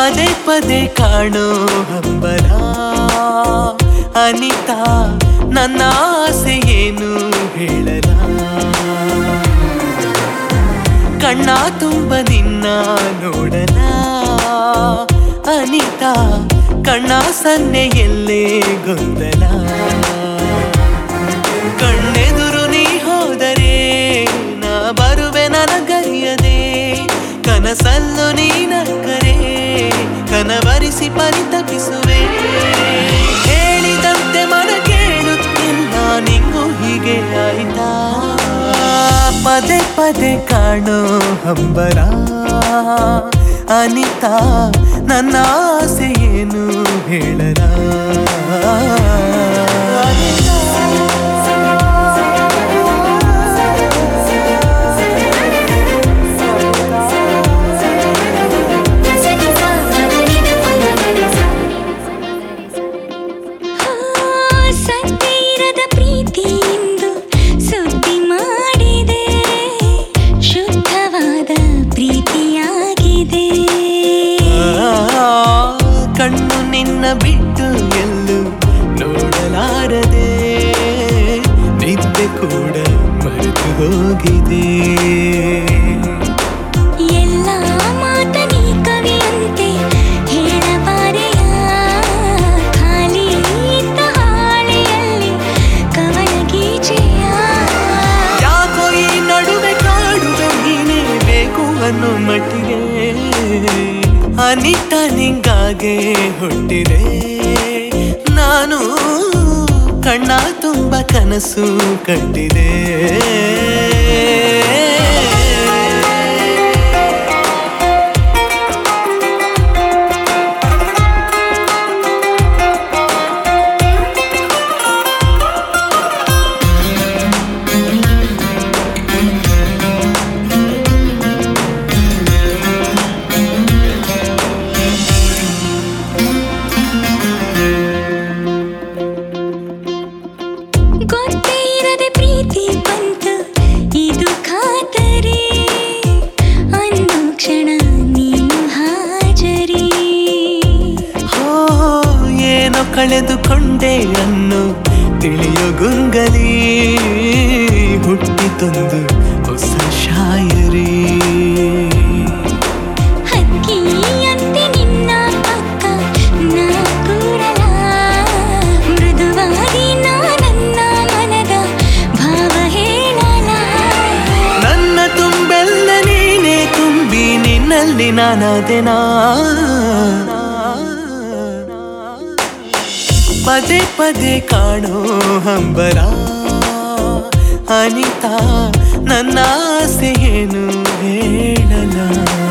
ಪದೇ ಪದೇ ಕಾಣೋ ಹಂಬಲ ಅನಿತಾ ನನ್ನ ಆಸೆ ಏನು ಹೇಳಲ ಕಣ್ಣ ತುಂಬ ನಿನ್ನ ನೋಡಲ ಅನಿತಾ ಕಣ್ಣ ಸನ್ನೆಯಲ್ಲೇ ಗೊಂದಲ ಕಣ್ಣೆದುರು ನೀ ಹೋದರೆ ನಾ ಬರುವೆ ನನಗರಿಯದೆ ಕನಸಲ್ಲು ನೀ ನಕ್ಕರೆ ಕನವರಿಸಿ ಪರಿತಪಿಸುವೆ ಹೇಳಿದಂತೆ ಮನ ಕೇಳುತ್ತಿಲ್ಲ ನಿಂಗೂ ಹೀಗೆ ಆಯ್ತಾ ಪದೇ ಪದೇ ಕಾಣೋ ಹಂಬರ ಅನಿತಾ ನನ್ನ ಆಸೆ ಏನು ಹೇಳಲ ಸತ್ಯ ಇರದ ಪ್ರೀತಿಯಿಂದ ಸುದ್ದಿ ಮಾಡಿದೆ ಶುದ್ಧವಾದ ಪ್ರೀತಿಯಾಗಿದೆ ಆ, ಕಣ್ಣು ನಿನ್ನ ಬಿಟ್ಟು ಎಲ್ಲೂ ನೋಡಲಾರದೆ ನಿದ್ದೆ ಕೂಡ ಮರೆತು ಹೋಗಿದೆ ಎಲ್ಲ ಮಾತ ನೀ ಕವಿಯಂತೆ ಹೇಳಬಾರೆಯ ಖಾಲಿ ಇದ್ದ ಹಾಳೆಯಲ್ಲಿ ಕವನ ಗೀಚೆಯ ಯಾಕೋ ಈ ನಡುವೆ ಕಾಡುವೆ ನೀನೇ ಬೇಕು ಅನ್ನೋ ಮಟ್ಟಿಗೆ ಅನಿತ ನಿಂಗಾಗೆ ಹುಟ್ಟಿದೆ ನಾನು ಕಣ್ಣ ತುಂಬ ಕನಸು ಕಟ್ಟಿದೆ ಗೊತ್ತೇ ಇರದೆ ಪ್ರೀತಿ ಬಂತು ಇದು ಖಾತರಿ ಅಂದು ಕ್ಷಣ ನೀನು ಹಾಜರಿ ಹೋ ಏನೋ ಕಳೆದುಕೊಂಡೆ ಅನ್ನು ತಿಳಿಯೋ ಗುಂಗಲಿ ಹುಟ್ಟಿತೊಂದು ಹೊಸ ಶಾಯರಿ ಹಕ್ಕಿಯಂತೆ ನಿನ್ನ ಪಕ್ಕ ನಾ ಕೂರಲ ಮೃದುವಾಗಿ ನಾ ನನ್ನ ಮನದ ಭಾವ ಹೇಳಲ ನನ್ನ ತುಂಬೆಲ್ಲ ನೀನೇ ತುಂಬಿ ನಿನ್ನಲ್ಲಿ ನಾನಾದೆನಾ ಪದೇ ಪದೇ ಕಾಣೋ ಹಂಬರ ಅನಿತಾ ನನ್ನ ಆಸೆ ಏನು ಹೇಳಲ